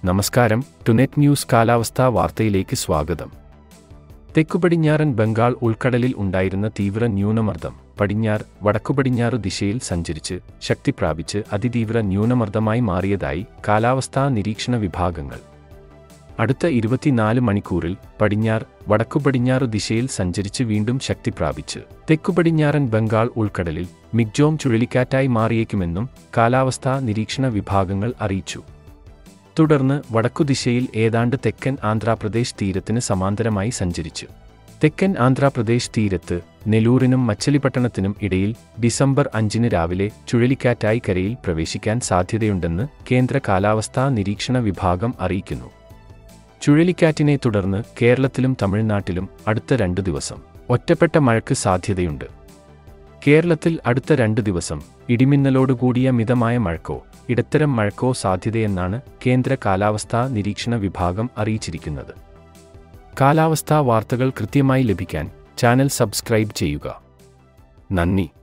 നമസ്കാരം ടുനെറ്റ് ന്യൂസ് കാലാവസ്ഥാ വാർത്തയിലേക്ക് സ്വാഗതം തെക്കുപടിഞ്ഞാറൻ ബംഗാൾ ഉൾക്കടലിൽ ഉണ്ടായിരുന്ന തീവ്ര ന്യൂനമർദ്ദം പടിഞ്ഞാർ വടക്കുപടിഞ്ഞാറ് ദിശയിൽ സഞ്ചരിച്ച് ശക്തി പ്രാപിച്ച് അതിതീവ്ര ന്യൂനമർദ്ദമായി മാറിയതായി കാലാവസ്ഥാ നിരീക്ഷണ വിഭാഗങ്ങൾ അടുത്ത ഇരുപത്തിനാല് മണിക്കൂറിൽ പടിഞ്ഞാർ വടക്കുപടിഞ്ഞാറ് ദിശയിൽ സഞ്ചരിച്ച് വീണ്ടും ശക്തി പ്രാപിച്ച് തെക്കുപടിഞ്ഞാറൻ ബംഗാൾ ഉൾക്കടലിൽ മിഗ്ജോം ചുഴലിക്കാറ്റായി മാറിയേക്കുമെന്നും കാലാവസ്ഥാ നിരീക്ഷണ വിഭാഗങ്ങൾ അറിയിച്ചു തുടർന്ന് വടക്കുദിശയിൽ ഏതാണ്ട് തെക്കൻ ആന്ധ്രാപ്രദേശ് തീരത്തിന് സമാന്തരമായി സഞ്ചരിച്ചു തെക്കൻ ആന്ധ്രാപ്രദേശ് തീരത്ത് നെല്ലൂരിനും മച്ചലിപട്ടണത്തിനും ഇടയിൽ ഡിസംബർ അഞ്ചിന് രാവിലെ ചുഴലിക്കാറ്റായി കരയിൽ പ്രവേശിക്കാൻ സാധ്യതയുണ്ടെന്ന് കേന്ദ്ര കാലാവസ്ഥാ നിരീക്ഷണ വിഭാഗം അറിയിക്കുന്നു ചുഴലിക്കാറ്റിനെ തുടർന്ന് കേരളത്തിലും തമിഴ്നാട്ടിലും അടുത്ത രണ്ടു ദിവസം ഒറ്റപ്പെട്ട മഴയ്ക്ക് സാധ്യതയുണ്ട് കേരളത്തിൽ അടുത്ത രണ്ട് ദിവസം ഇടിമിന്നലോടുകൂടിയ മിതമായ മഴക്കോ ഇടത്തരം മഴക്കോ സാധ്യതയെന്നാണ് കേന്ദ്ര കാലാവസ്ഥാ നിരീക്ഷണ വിഭാഗം അറിയിച്ചിരിക്കുന്നത് കാലാവസ്ഥാ വാർത്തകൾ കൃത്യമായി ലഭിക്കാൻ ചാനൽ സബ്സ്ക്രൈബ് ചെയ്യുക നന്ദി